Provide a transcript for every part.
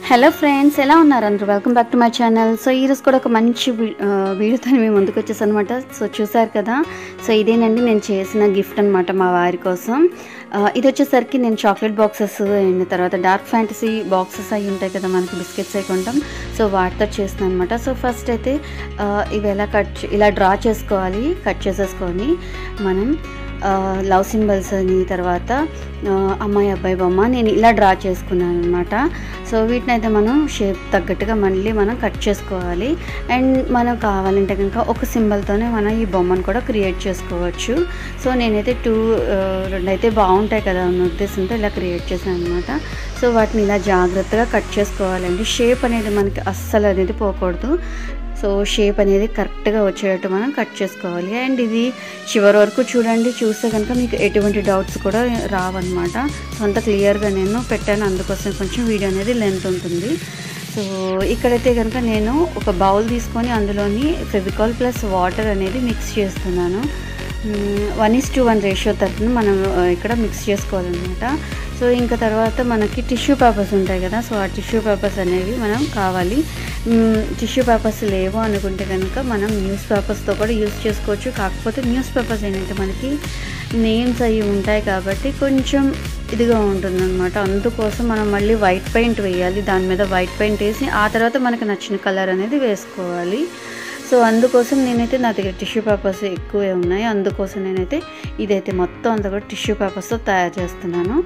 hello friends ఎలా ఉన్నారు అందరూ welcome back to my channel so ఈరోజు కూడా ఒక మంచి వీ- ఆ, వీడియోతో మేము ముందుకు వచ్చేసాను అనమాట సో చూసారు కదా సో ఇదేనండి నేను చేసిన గిఫ్ట్ అనమాట మా వారి కోసం ఆ, ఇది వచ్చేసరికి నేను చాక్లెట్ బాక్సెస్ అండ్ తర్వాత డార్క్ ఫ్యాంటసీ బాక్సెస్ అవి ఉంటాయి కదా మనకి బిస్కెట్స్ అవి కొంటాం సో వాటితో చేస్తున్నాను అనమాట సో ఫస్ట్ అయితే ఆ, ఇవి ఎలా కట్ చే- ఇలా డ్రా చేసుకోవాలి కట్ చేసేసుకొని మనం లవ్ సింబల్స్ అని తర్వాత ఆ, అమ్మాయి అబ్బాయి బొమ్మ నేను ఇలా డ్రా చేసుకున్నాను అనమాట సో వీటిని అయితే మనం షేప్ తగ్గట్టుగా మళ్ళీ మనం కట్ చేసుకోవాలి అండ్ మనం కావాలంటే కనుక ఒక సింబల్తోనే మనం ఈ బొమ్మను కూడా క్రియేట్ చేసుకోవచ్చు సో నేనైతే టూ రెండు అయితే బాగుంటాయి కదా అన్న ఉద్దేశంతో ఇలా క్రియేట్ చేశాను అనమాట సో వాటిని ఇలా జాగ్రత్తగా కట్ చేసుకోవాలండి షేప్ అనేది మనకి అస్సలు అనేది పోకూడదు సో షేప్ అనేది కరెక్ట్గా వచ్చేటట్టు మనం కట్ చేసుకోవాలి అండ్ ఇది చివరి వరకు చూడండి చూస్తే కనుక మీకు ఎటువంటి డౌట్స్ కూడా రావన్నమాట సో అంత క్లియర్గా నేను పెట్టాను అందుకోసం కొంచెం వీడియో అనేది లెంత్ ఉంటుంది సో ఇక్కడైతే కనుక నేను ఒక బౌల్ తీసుకొని అందులోని ఫెవికాల్ ప్లస్ వాటర్ అనేది మిక్స్ చేస్తున్నాను one is two one ratio తరఫున మనం ఆ, ఇక్కడ మిక్స్ చేసుకోవాలన్నమాట సో ఇంకా తర్వాత మనకి టిష్యూ పేపర్స్ ఉంటాయి కదా సో ఆ టిష్యూ పేపర్స్ అనేవి మనం కావాలి టిష్యూ పేపర్స్ లేవు అనుకుంటే కనుక మనం న్యూస్ పేపర్స్తో కూడా యూస్ చేసుకోవచ్చు కాకపోతే న్యూస్ పేపర్స్ ఏంటంటే మనకి నేమ్స్ అవి ఉంటాయి కాబట్టి కొంచెం ఇదిగా ఉంటుందన్నమాట అందుకోసం మనం మళ్ళీ వైట్ పెయింట్ వేయాలి దాని మీద వైట్ పెయింట్ వేసి ఆ తర్వాత మనకు నచ్చిన కలర్ అనేది వేసుకోవాలి సో అందుకోసం నేనైతే నా దగ్గర టిష్యూ పేపర్స్ ఎక్కువే ఉన్నాయి అందుకోసం నేనైతే ఇదైతే మొత్తం అంతా కూడా టిష్యూ పేపర్స్తో తయారు చేస్తున్నాను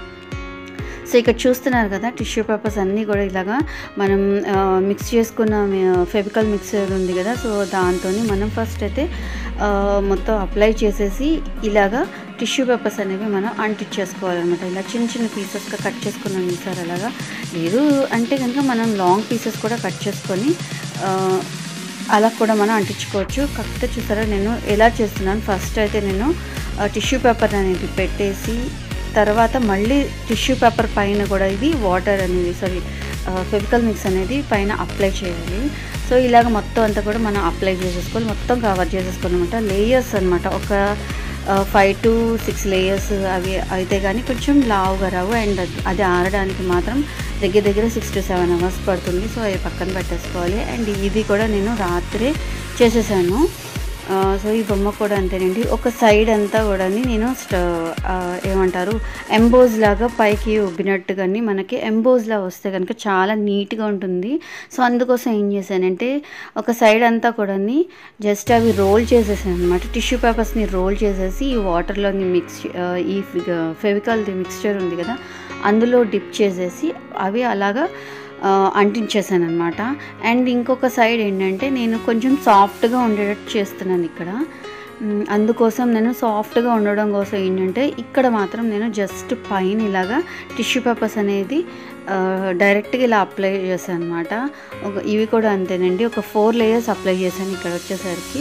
సో ఇక్కడ చూస్తున్నారు కదా టిష్యూ పేపర్స్ అన్నీ కూడా ఇలాగా మనం మిక్స్ చేసుకున్న ఫెవికల్ మిక్సర్ ఉంది కదా సో దాంతో మనం ఫస్ట్ అయితే ఆ, మొత్తం అప్లై చేసేసి ఇలాగా టిష్యూ పేపర్స్ అనేవి మనం అంటించేసుకోవాలన్నమాట ఇలా చిన్న చిన్న పీసెస్గా కట్ చేసుకున్నాం సార్ అలాగా లేదు అంటే కనుక మనం లాంగ్ పీసెస్ కూడా కట్ చేసుకొని ఆ, అలా కూడా మనం అంటించుకోవచ్చు కాకపోతే చూసారా నేను ఎలా చేస్తున్నాను ఫస్ట్ అయితే నేను టిష్యూ పేపర్ అనేది పెట్టేసి తర్వాత మళ్ళీ టిష్యూ పేపర్ పైన కూడా ఇది వాటర్ అనేది సారీ ఫెవికల్ మిక్స్ అనేది పైన అప్లై చేయాలి సో ఇలాగ మొత్తం అంతా కూడా మనం అప్లై చేసేసుకోవాలి మొత్తం కవర్ చేసేసుకోవాలన్నమాట లేయర్స్ అనమాట ఒక ఫైవ్ టు సిక్స్ లేయర్స్ అవి అయితే కానీ కొంచెం లావుగా రావు అండ్ అది- అది ఆరడానికి మాత్రం దగ్గర దగ్గర సిక్స్ టు సెవెన్ అవర్స్ పడుతుంది సో అవి పక్కన పెట్టేసుకోవాలి అండ్ ఇది కూడా నేను రాత్రే చేసేసాను ఆ, సో ఈ బొమ్మ కూడా అంతేనండి ఒక సైడ్ అంతా కూడా నేను స్ట- ఆ, ఏమంటారు ఎంబోజ్ లాగా పైకి ఉబ్బినట్టుగాని మనకి ఎంబోజ్ లా వస్తే కనుక చాలా నీట్గా ఉంటుంది సో అందుకోసం ఏం చేశానంటే ఒక సైడ్ అంతా కూడా జస్ట్ అవి రోల్ చేసేసాను అనమాట టిష్యూ పేపర్స్ని రోల్ చేసేసి ఈ వాటర్లోని మిక్స్ ఈ ఫెవికాల్ది మిక్స్చర్ ఉంది కదా అందులో డిప్ చేసేసి అవి అలాగా ఆ, అంటించేసాను అనమాట అండ్ ఇంకొక సైడ్ ఏంటంటే నేను కొంచెం సాఫ్ట్గా ఉండేటట్టు చేస్తున్నాను ఇక్కడ మ్, అందుకోసం నేను సాఫ్ట్గా ఉండడం కోసం ఏంటంటే ఇక్కడ మాత్రం నేను జస్ట్ పైన ఇలాగా టిష్యూ పేపర్స్ అనేది ఆ, డైరెక్ట్గా ఇలా అప్లై చేశాను అనమాట ఒక ఇవి కూడా అంతేనండి ఒక ఫోర్ లేయర్స్ అప్లై చేశాను ఇక్కడ వచ్చేసరికి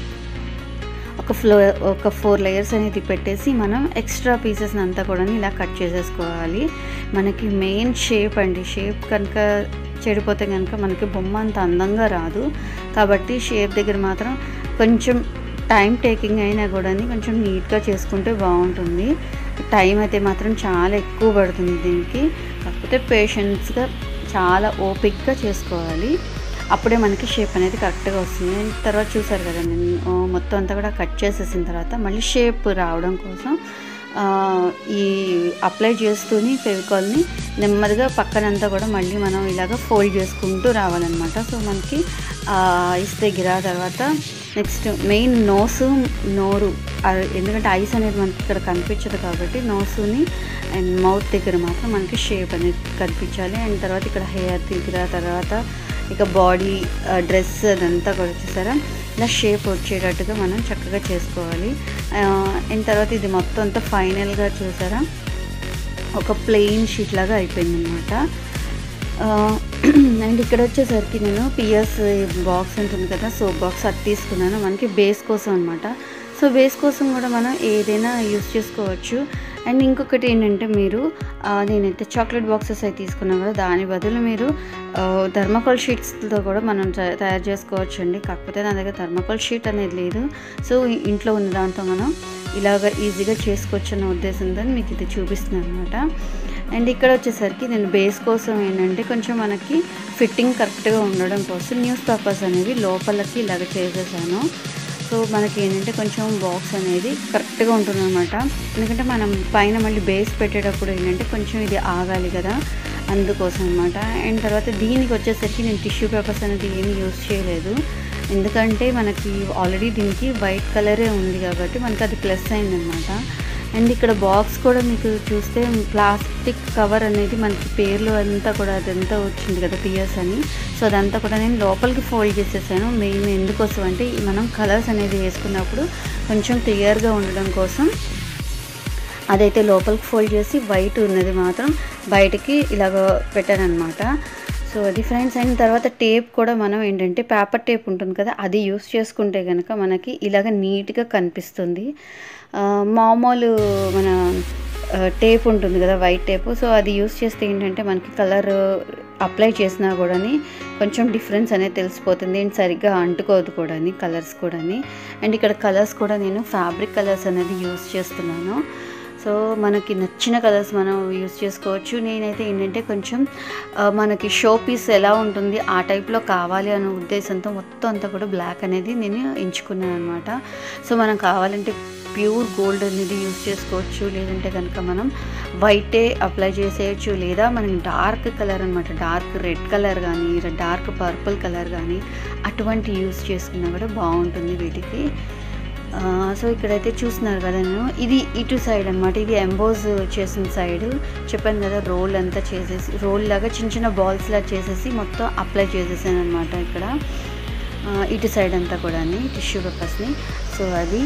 ఒక ఫ్లో ఒక ఫోర్ లేయర్స్ అనేది పెట్టేసి మనం ఎక్స్ట్రా పీసెస్ అంతా కూడా ఇలా కట్ చేసేసుకోవాలి మనకి మెయిన్ షేప్ అండి షేప్ కనుక చెడిపోతే కనుక మనకి బొమ్మ అంత అందంగా రాదు కాబట్టి షేప్ దగ్గర మాత్రం కొంచెం టైం టేకింగ్ అయినా కూడా కొంచెం నీట్గా చేసుకుంటే బాగుంటుంది టైం అయితే మాత్రం చాలా ఎక్కువ పడుతుంది దీనికి కాకపోతే పేషెన్స్గా చాలా ఓపిక్గా చేసుకోవాలి అప్పుడే మనకి షేప్ అనేది కరెక్ట్గా వస్తుంది And తర్వాత చూసారు కదా నేను ఆ, మొత్తం అంతా కూడా కట్ చేసేసిన తర్వాత మళ్ళీ షేప్ రావడం కోసం ఆ, ఈ అప్లై చేస్తూని ఫెవికాల్ని నెమ్మదిగా పక్కనంతా కూడా మళ్ళీ మనం ఇలాగ ఫోల్డ్ చేసుకుంటూ రావాలన్నమాట సో మనకి ఆ ఐస్ దగ్గర తర్వాత నెక్స్ట్ మెయిన్ నోసు నోరు ఆ, ఎందుకంటే ఐస్ అనేది మనకి ఇక్కడ కనిపించదు కాబట్టి నోసుని అండ్ మౌత్ దగ్గర మాత్రం మనకి షేప్ అనేది కనిపించాలి అండ్ తర్వాత ఇక్కడ హెయిర్ దగ్గర తర్వాత ఇక బాడీ డ్రెస్ అదంతా కూడా చూసారా ఇలా షేప్ వచ్చేటట్టుగా మనం చక్కగా చేసుకోవాలి అండ్ తర్వాత ఇది మొత్తం అంతా ఫైనల్గా చూసారా ఒక ప్లెయిన్ షీట్ లాగా అయిపోయింది అనమాట అండ్ ఇక్కడ వచ్చేసరికి నేను పిఎస్ బాక్స్ ఉంటుంది కదా సోప్ బాక్స్ అది తీసుకున్నాను మనకి బేస్ కోసం అనమాట సో బేస్ కోసం కూడా మనం ఏదైనా యూస్ చేసుకోవచ్చు అండ్ ఇంకొకటి ఏంటంటే మీరు ఆ, నేనైతే చాక్లెట్ బాక్సెస్ అయితే తీసుకున్నాను కదా దాని బదులు మీరు థర్మకోల్ షీట్స్తో కూడా మనం తయ- తయారు చేసుకోవచ్చు అండి కాకపోతే నా దగ్గర థర్మకోల్ షీట్ అనేది లేదు సో ఇంట్లో ఉన్న దాంతో మనం ఇలాగ ఈజీగా చేసుకోవచ్చు అన్న ఉద్దేశంతో మీకు ఇది చూపిస్తున్నాను అనమాట అండ్ ఇక్కడ వచ్చేసరికి నేను బేస్ కోసం ఏంటంటే కొంచెం మనకి ఫిట్టింగ్ కరెక్ట్గా ఉండడం కోసం న్యూస్ పేపర్స్ అనేవి లోపలకి ఇలాగ చేసేసాను సో మనకి ఏంటంటే కొంచెం బాక్స్ అనేది కరెక్ట్గా ఉంటుందన్నమాట ఎందుకంటే మనం పైన మళ్ళీ బేస్ పెట్టేటప్పుడు ఏంటంటే కొంచెం ఇది ఆగాలి కదా అందుకోసం అనమాట అండ్ తర్వాత దీనికి వచ్చేసరికి నేను టిష్యూ పేపర్స్ అనేది ఏమి యూస్ చేయలేదు ఎందుకంటే మనకి ఆల్రెడీ దీనికి వైట్ కలరే ఉంది కాబట్టి మనకి అది ప్లస్ అయిందనమాట అండ్ ఇక్కడ బాక్స్ కూడా మీకు చూస్తే ప్లాస్టిక్ కవర్ అనేది మనకి పేర్లు అంతా కూడా అదంతా వచ్చింది కదా పియర్స్ అని సో అదంతా కూడా నేను లోపలికి ఫోల్డ్ చేసేసాను మెయిన్ ఎందుకోసం అంటే ఈ మనం కలర్స్ అనేది వేసుకున్నప్పుడు కొంచెం క్లియర్గా ఉండడం కోసం అదైతే లోపలికి ఫోల్డ్ చేసి వైట్ ఉన్నది మాత్రం బయటికి ఇలాగ పెట్టానమాట సో అది ఫ్రెండ్స్ అయిన తర్వాత టేప్ కూడా మనం ఏంటంటే పేపర్ టేప్ ఉంటుంది కదా అది యూస్ చేసుకుంటే కనుక మనకి ఇలాగ నీట్గా కనిపిస్తుంది ఆ, మామూలు మన ఆ, టేప్ ఉంటుంది కదా వైట్ టేప్ సో అది యూస్ చేస్తే ఏంటంటే మనకి కలర్ అప్లై చేసినా కూడా కొంచెం డిఫరెన్స్ అనేది తెలిసిపోతుంది అండ్ సరిగ్గా అంటుకోదు కూడా కలర్స్ కూడా అండ్ ఇక్కడ కలర్స్ కూడా నేను ఫ్యాబ్రిక్ కలర్స్ అనేది యూస్ చేస్తున్నాను సో మనకి నచ్చిన కలర్స్ మనం యూస్ చేసుకోవచ్చు నేనైతే ఏంటంటే కొంచెం ఆ, మనకి షో పీస్ ఎలా ఉంటుంది ఆ టైప్లో కావాలి అనే ఉద్దేశంతో మొత్తం అంతా కూడా బ్లాక్ అనేది నేను ఎంచుకున్నాను అనమాట సో మనం కావాలంటే ప్యూర్ గోల్డ్ అనేది యూస్ చేసుకోవచ్చు లేదంటే కనుక మనం వైటే అప్లై చేసేయచ్చు లేదా మనకి డార్క్ కలర్ అనమాట డార్క్ రెడ్ కలర్ కానీ డార్క్ పర్పుల్ కలర్ కానీ అటువంటి యూస్ చేసుకున్నా కూడా బాగుంటుంది వీటికి ఆ, సో ఇక్కడైతే చూస్తున్నారు కదా నేను ఇది ఇటు సైడ్ అనమాట ఇది ఎంబోజ్ చేసిన సైడ్ చెప్పాను కదా రోల్ అంతా చేసేసి రోల్ లాగా చిన్న చిన్న బాల్స్ లా చేసేసి మొత్తం అప్లై చేసేసాను అనమాట ఇక్కడ ఆ, ఇటు సైడ్ అంతా కూడా టిష్యూ పేపర్స్ని సో అది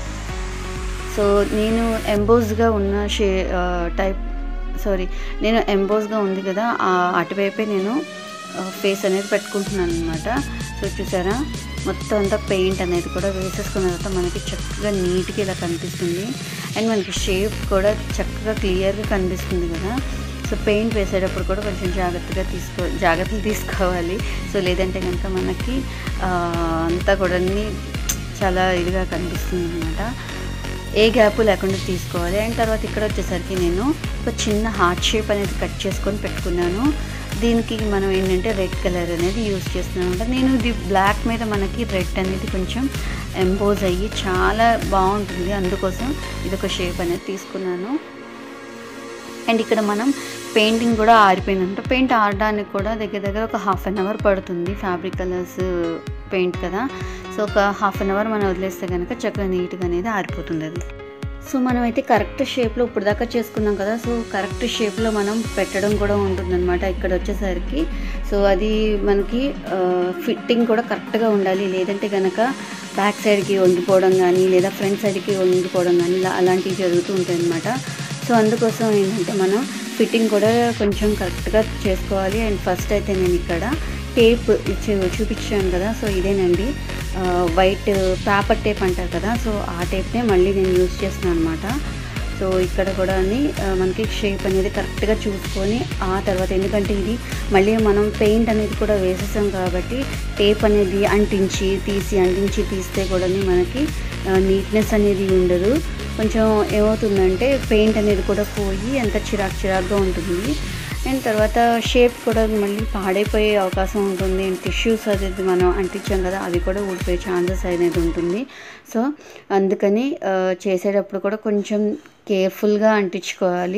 సో నేను ఎంబోజ్గా ఉన్న షే టైప్ సారీ నేను ఎంబోజ్గా ఉంది కదా ఆ అటువైపే నేను ఫేస్ అనేది పెట్టుకుంటున్నాను అనమాట సో చూసారా మొత్తం అంతా పెయింట్ అనేది కూడా వేసేసుకున్న తర్వాత మనకి చక్కగా నీట్గా ఇలా కనిపిస్తుంది అండ్ మనకి షేప్ కూడా చక్కగా క్లియర్గా కనిపిస్తుంది కదా సో పెయింట్ వేసేటప్పుడు కూడా కొంచెం జాగ్రత్తగా తీసుకో జాగ్రత్తలు తీసుకోవాలి సో లేదంటే కనుక మనకి ఆ, అంతా కూడా చాలా ఇదిగా కనిపిస్తుంది అనమాట ఏ గ్యాప్ లేకుండా తీసుకోవాలి అండ్ తర్వాత ఇక్కడ వచ్చేసరికి నేను ఒక చిన్న హార్ట్ షేప్ అనేది కట్ చేసుకొని పెట్టుకున్నాను దీనికి మనం ఏంటంటే రెడ్ కలర్ అనేది యూస్ చేస్తున్నాను అనమాట నేను ఇది బ్లాక్ మీద మనకి రెడ్ అనేది కొంచెం ఎంపోజ్ అయ్యి చాలా బాగుంటుంది అందుకోసం ఇది ఒక షేప్ అనేది తీసుకున్నాను అండ్ ఇక్కడ మనం పెయింటింగ్ కూడా ఆరిపోయిందంట పెయింట్ ఆడడానికి కూడా దగ్గర దగ్గర ఒక హాఫ్ అన్ అవర్ పడుతుంది ఫ్యాబ్రిక్ కలర్స్ పెయింట్ కదా సో ఒక హాఫ్ అన్ అవర్ మనం వదిలేస్తే కనుక చక్కగా నీట్గా అనేది ఆరిపోతుంది అది సో మనం అయితే కరెక్ట్ షేప్లో ఇప్పుడు దాకా చేసుకున్నాం కదా సో కరెక్ట్ షేప్లో మనం పెట్టడం కూడా ఉంటుందన్నమాట ఇక్కడ వచ్చేసరికి సో అది మనకి ఫిట్టింగ్ కూడా కరెక్ట్గా ఉండాలి లేదంటే కనుక బ్యాక్ సైడ్కి వంగిపోవడం కానీ లేదా ఫ్రంట్ సైడ్కి వంగిపోవడం కానీ ఇలా అలాంటివి జరుగుతూ ఉంటాయి అన్నమాట సో అందుకోసం ఏంటంటే మనం ఫిట్టింగ్ కూడా కొంచెం కరెక్ట్గా చేసుకోవాలి అండ్ ఫస్ట్ అయితే నేను ఇక్కడ టేప్ ఇచ్చి చూపించాను కదా సో ఇదేనండి ఆ, వైట్ పేపర్ టేప్ అంటారు కదా సో ఆ టేప్నే మళ్ళీ నేను యూస్ చేస్తున్నాను అనమాట సో ఇక్కడ కూడా అన్ని, ఆ, మనకి షేప్ అనేది కరెక్ట్గా చూసుకొని ఆ తర్వాత ఎందుకంటే ఇది మళ్ళీ మనం పెయింట్ అనేది కూడా వేసేసాం కాబట్టి టేప్ అనేది అంటించి తీసి అంటించి తీస్తే కూడా మనకి నీట్నెస్ అనేది ఉండదు కొంచెం ఏమవుతుందంటే పెయింట్ అనేది కూడా పోయి అంత చిరాకు చిరాకుగా ఉంటుంది అండ్ తర్వాత షేప్ కూడా మళ్ళీ పాడైపోయే అవకాశం ఉంటుంది అండ్ టిష్యూస్ అనేది మనం అంటించాం కదా అవి కూడా ఊడిపోయే ఛాన్సెస్ అనేది ఉంటుంది సో అందుకని ఆ, చేసేటప్పుడు కూడా కొంచెం కేర్ఫుల్గా అంటించుకోవాలి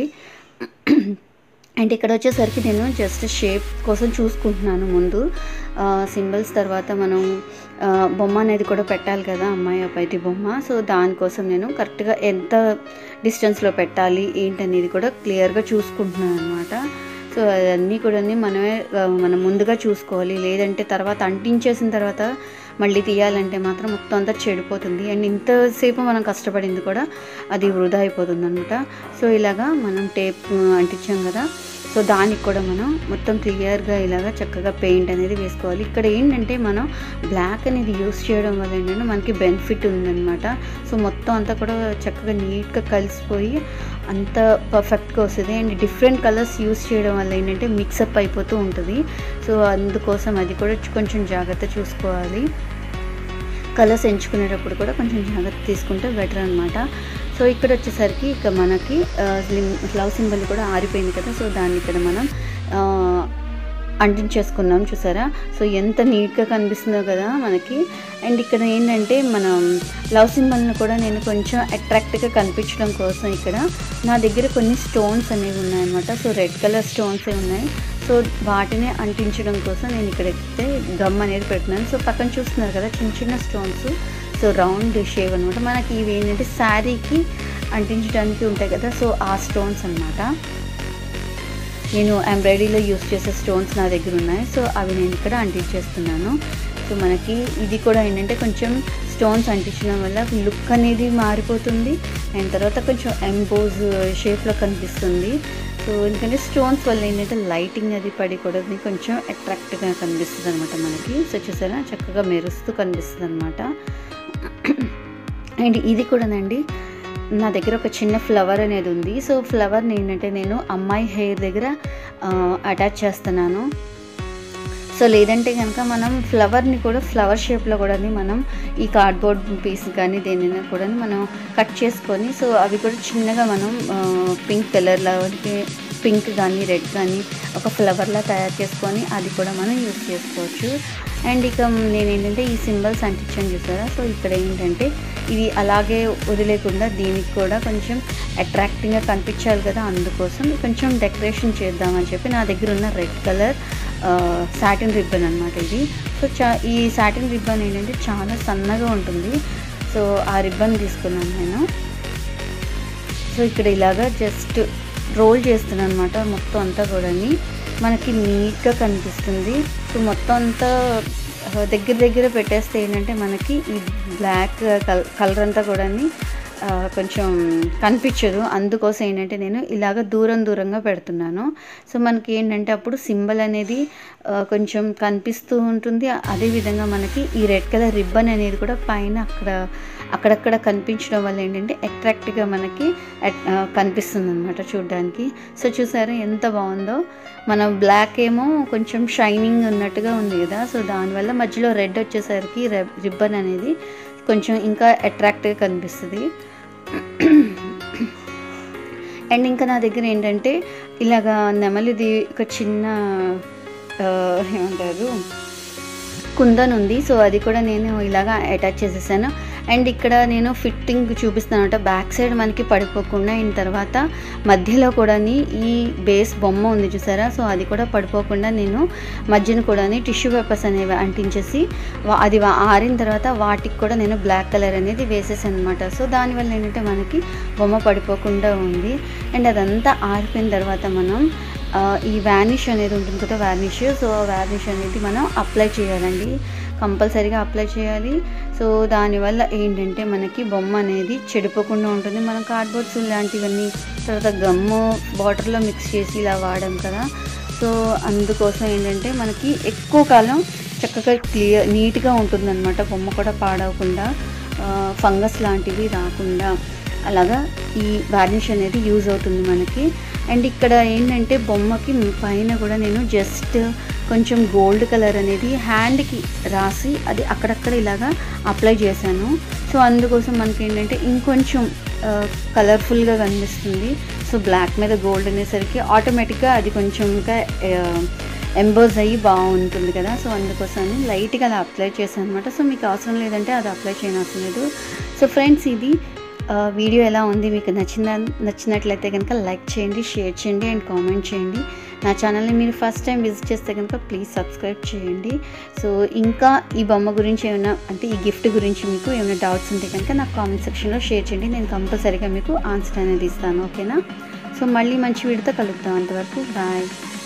అండ్ ఇక్కడ వచ్చేసరికి నేను జస్ట్ షేప్ కోసం చూసుకుంటున్నాను ముందు సింబల్స్ తర్వాత మనం ఆ, బొమ్మ అనేది కూడా పెట్టాలి కదా అమ్మాయి అబ్బాయిది బొమ్మ సో దానికోసం నేను కరెక్ట్గా ఎంత డిస్టెన్స్లో పెట్టాలి ఏంటనేది కూడా క్లియర్గా చూసుకుంటున్నాను అనమాట సో అవన్నీ కూడా మనమే ఆ, మనం ముందుగా చూసుకోవాలి లేదంటే తర్వాత అంటించేసిన తర్వాత మళ్ళీ తీయాలంటే మాత్రం మొత్తం అంతా చెడిపోతుంది అండ్ ఇంతసేపు మనం కష్టపడింది కూడా అది వృధా అయిపోతుంది అనమాట సో ఇలాగా మనం టేప్ అంటించాం కదా సో దానికి కూడా మనం మొత్తం క్లియర్గా ఇలాగా చక్కగా పెయింట్ అనేది వేసుకోవాలి ఇక్కడ ఏంటంటే మనం బ్లాక్ అనేది యూస్ చేయడం వల్ల ఏంటంటే మనకి బెనిఫిట్ ఉందన్నమాట సో మొత్తం అంతా కూడా చక్కగా నీట్గా కలిసిపోయి అంత పర్ఫెక్ట్గా వస్తుంది అండ్ డిఫరెంట్ కలర్స్ యూస్ చేయడం వల్ల ఏంటంటే మిక్సప్ అయిపోతూ ఉంటుంది సో అందుకోసం అది కూడా కొంచెం జాగ్రత్త చూసుకోవాలి కలర్స్ ఎంచుకునేటప్పుడు కూడా కొంచెం జాగ్రత్త తీసుకుంటే బెటర్ అనమాట సో ఇక్కడ వచ్చేసరికి ఇక మనకి లవ్ సింబల్ కూడా ఆరిపోయింది కదా సో దాన్ని ఇక్కడ మనం ఆ, అంటించేసుకున్నాం చూసారా సో ఎంత నీట్గా కనిపిస్తుందో కదా మనకి అండ్ ఇక్కడ ఏంటంటే మనం లవ్ సింబల్ని కూడా నేను కొంచెం అట్రాక్ట్గా కనిపించడం కోసం ఇక్కడ నా దగ్గర కొన్ని స్టోన్స్ అనేవి ఉన్నాయన్నమాట సో రెడ్ కలర్ స్టోన్సే ఉన్నాయి సో వాటిని అంటించడం కోసం నేను ఇక్కడ అయితే గమ్ అనేది పెడుతున్నాను సో పక్కన చూస్తున్నారు కదా చిన్న చిన్న స్టోన్స్ సో రౌండ్ షేవ్ అనమాట మనకి ఇవి ఏంటంటే శారీకి అంటించడానికి ఉంటాయి కదా సో ఆ స్టోన్స్ అన్నమాట నేను ఎంబ్రాయిడరీలో యూస్ చేసే స్టోన్స్ నా దగ్గర ఉన్నాయి సో అవి నేను ఇక్కడ అంటించేస్తున్నాను సో మనకి ఇది కూడా ఏంటంటే కొంచెం స్టోన్స్ అంటించడం వల్ల లుక్ అనేది మారిపోతుంది అండ్ తర్వాత కొంచెం ఎంబోజ్ షేప్లో కనిపిస్తుంది సో ఎందుకంటే స్టోన్స్ వల్ల ఏంటంటే లైటింగ్ అది పడి కూడా ఇది కొంచెం అట్రాక్ట్గా కనిపిస్తుంది అనమాట మనకి సో చూసారా చక్కగా మెరుస్తూ కనిపిస్తుంది అనమాట అండ్ ఇది కూడానండి నా దగ్గర ఒక చిన్న ఫ్లవర్ అనేది ఉంది సో ఫ్లవర్ని ఏంటంటే నేను అమ్మాయి హెయిర్ దగ్గర అటాచ్ చేస్తున్నాను సో లేదంటే కనుక మనం ఫ్లవర్ని కూడా ఫ్లవర్ షేప్లో కూడా మనం ఈ కార్డ్బోర్డ్ పీస్ కానీ దేనైనా కూడా మనం కట్ చేసుకొని సో అవి కూడా చిన్నగా మనం పింక్ కలర్లో పింక్ కానీ రెడ్ కానీ ఒక ఫ్లవర్లా తయారు చేసుకొని అది కూడా మనం యూస్ చేసుకోవచ్చు అండ్ ఇక నేను ఏంటంటే ఈ సింబల్స్ అంటించాను చూసారా సో ఇక్కడ ఏంటంటే ఇది అలాగే వదిలేకుండా దీనికి కూడా కొంచెం అట్రాక్టింగ్గా కనిపించాలి కదా అందుకోసం కొంచెం డెకరేషన్ చేద్దామని చెప్పి నా దగ్గర ఉన్న రెడ్ కలర్ సాటిన్ రిబ్బన్ అనమాట ఇది సో చా ఈ సాటిన్ రిబ్బన్ ఏంటంటే చాలా సన్నగా ఉంటుంది సో ఆ రిబ్బన్ తీసుకున్నాను నేను సో ఇక్కడ ఇలాగా జస్ట్ రోల్ చేస్తున్నాను అనమాట మొత్తం అంతా కూడా మనకి నీట్గా కనిపిస్తుంది సో మొత్తం అంతా ఆ, దగ్గర దగ్గర పెట్టేస్తే ఏంటంటే మనకి ఈ బ్లాక్ కల్ కలర్ అంతా కూడా కొంచెం కనిపించదు అందుకోసం ఏంటంటే నేను ఇలాగ దూరం దూరంగా పెడుతున్నాను సో మనకి ఏంటంటే అప్పుడు సింబల్ అనేది ఆ, కొంచెం కనిపిస్తూ ఉంటుంది అదేవిధంగా మనకి ఈ రెడ్ కలర్ రిబ్బన్ అనేది కూడా పైన అక్కడ అక్కడక్కడ కనిపించడం వల్ల ఏంటంటే అట్రాక్ట్గా మనకి అట్- ఆ, కనిపిస్తుంది అనమాట చూడడానికి సో చూసారా ఎంత బాగుందో మన బ్లాక్ ఏమో కొంచెం షైనింగ్ ఉన్నట్టుగా ఉంది కదా సో దానివల్ల మధ్యలో రెడ్ వచ్చేసరికి రిబ్బన్ అనేది కొంచెం ఇంకా అట్రాక్ట్గా కనిపిస్తుంది అండ్ ఇంకా నా దగ్గర ఏంటంటే ఇలాగా నెమలిది ఒక చిన్న ఆ, ఏమంటారు కుందన్ ఉంది సో అది కూడా నేను ఇలాగా అటాచ్ చేసేసాను అండ్ ఇక్కడ నేను ఫిట్టింగ్ చూపిస్తాను అనమాట బ్యాక్ సైడ్ మనకి పడిపోకుండా అయిన తర్వాత మధ్యలో కూడా ఈ బేస్ బొమ్మ ఉంది చూసారా సో అది కూడా పడిపోకుండా నేను మధ్యన కూడా టిష్యూ పేపర్స్ అనేవి అంటించేసి వా- అది వా- ఆరిన తర్వాత వాటికి కూడా నేను బ్లాక్ కలర్ అనేది వేసేసాను అనమాట సో దానివల్ల ఏంటంటే మనకి బొమ్మ పడిపోకుండా ఉంది అండ్ అదంతా ఆరిపోయిన తర్వాత మనం ఆ, ఈ వ్యానిష్ అనేది ఉంటుంది కదా వ్యానిష్ సో ఆ వ్యానిష్ అనేది మనం అప్లై చేయాలండి కంపల్సరీగా అప్లై చేయాలి సో దానివల్ల ఏంటంటే మనకి బొమ్మ అనేది చెడిపోకుండా ఉంటుంది మనం కార్డ్బోర్డ్స్ ఇలాంటివన్నీ తర్వాత గమ్ము వాటర్లో మిక్స్ చేసి ఇలా వాడాం కదా సో అందుకోసం ఏంటంటే మనకి ఎక్కువ కాలం చక్కగా క్లియర్ నీట్గా ఉంటుందన్నమాట బొమ్మ కూడా పాడవకుండా ఫంగస్ లాంటివి రాకుండా అలాగా ఈ వార్నిష్ అనేది యూజ్ అవుతుంది మనకి అండ్ ఇక్కడ ఏంటంటే బొమ్మకి పైన కూడా నేను జస్ట్ కొంచెం గోల్డ్ కలర్ అనేది హ్యాండ్కి రాసి అది అక్కడక్కడ ఇలాగా అప్లై చేశాను సో అందుకోసం మనకి ఏంటంటే ఇంకొంచెం కలర్ఫుల్గా కనిపిస్తుంది సో బ్లాక్ మీద గోల్డ్ అనేసరికి ఆటోమేటిక్గా అది కొంచెం ఇంకా ఎంబోజ్ అయ్యి బాగుంటుంది కదా సో అందుకోసం లైట్గా అలా అప్లై చేశాను అనమాట సో మీకు అవసరం లేదంటే అది అప్లై చేయనవసరం లేదు సో ఫ్రెండ్స్ ఇది ఆ, వీడియో ఎలా ఉంది మీకు నచ్చిన నచ్చినట్లయితే కనుక లైక్ చేయండి షేర్ చేయండి అండ్ కామెంట్ చేయండి నా ఛానల్ని మీరు ఫస్ట్ టైం విజిట్ చేస్తే కనుక ప్లీజ్ సబ్స్క్రైబ్ చేయండి సో ఇంకా ఈ బొమ్మ గురించి ఏమైనా అంటే ఈ గిఫ్ట్ గురించి మీకు ఏమైనా డౌట్స్ ఉంటే కనుక నాకు కామెంట్ సెక్షన్లో షేర్ చేయండి నేను కంపల్సరీగా మీకు ఆన్సర్ అనేది ఇస్తాను ఓకేనా సో మళ్ళీ మంచి వీడితో కలుద్దాం అంతవరకు బాయ్